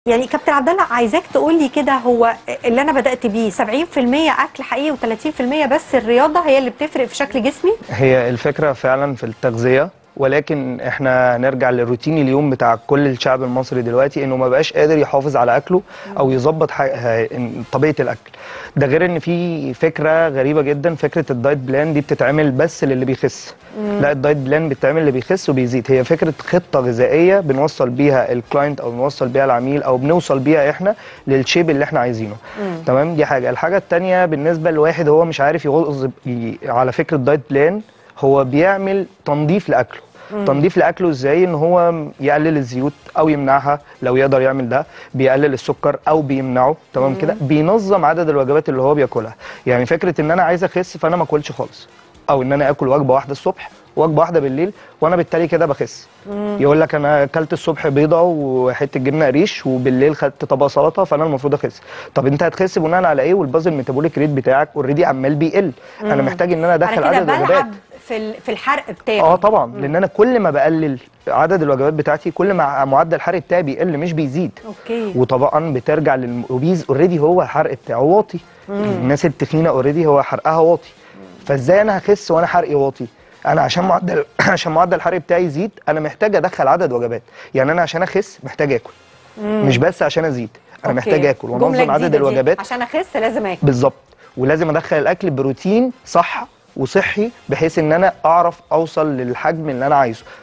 يعني كابتن عبد الله عايزاك تقول لي كده هو اللي انا بدات بيه 70% اكل حقيقي و30% بس الرياضه هي اللي بتفرق في شكل جسمي هي الفكرة فعلا في التغذية ولكن احنا نرجع للروتين اليوم بتاع كل الشعب المصري دلوقتي انه ما بقاش قادر يحافظ على اكله او يظبط ح- ه- إن- طبيعه الاكل ده غير ان في فكره غريبه جدا فكره الدايت بلان دي بتتعمل بس للي بيخس لا الدايت بلان بتتعمل اللي بيخس وبيزيد هي فكره خطه غذائيه بنوصل بيها الكلاينت او بنوصل بيها العميل او بنوصل بيها احنا للشيب اللي احنا عايزينه تمام دي حاجه الحاجه الثانيه بالنسبه لواحد هو مش عارف يواظب ي- على فكره دايت بلان هو بيعمل تنظيف لاكله تنظيف لاكله ازاي ان هو يقلل الزيوت او يمنعها لو يقدر يعمل ده بيقلل السكر او بيمنعه تمام كده بينظم عدد الوجبات اللي هو بياكلها يعني فكره ان انا عايز اخس فانا ما اكلش خالص او ان انا اكل وجبه واحده الصبح وجبه واحده بالليل وانا بالتالي كده بخس يقول لك انا اكلت الصبح بيضه وحته جبنه قريش وبالليل خدت طبق سلطه فانا المفروض اخس طب انت هتخس بناء على ايه والبازل ميتابوليك ريت بتاعك اوريدي عمال بيقل انا محتاج ان انا انا ادخل كده عدد وجبات بلعب في ال- في الحرق بتاعي اه طبعا لان انا كل ما بقلل عدد الوجبات بتاعتي كل ما معدل الحرق بتاعي بيقل مش بيزيد اوكي وطبعا بترجع للاوبيز اوريدي هو الحرق بتاعه واطي الناس التخينه اوريدي هو حرقها واطي فازاي انا هخس وانا حرقي واطي انا عشان معدل عشان معدل الحرق بتاعي يزيد انا محتاج ادخل عدد وجبات يعني انا عشان اخس محتاج اكل مش بس عشان ازيد انا أوكي. محتاج اكل جملة وانظم عدد جديدة دي. الوجبات عشان اخس لازم اكل بالظبط ولازم ادخل الاكل بروتين صح وصحي بحيث ان انا اعرف اوصل للحجم اللي انا عايزه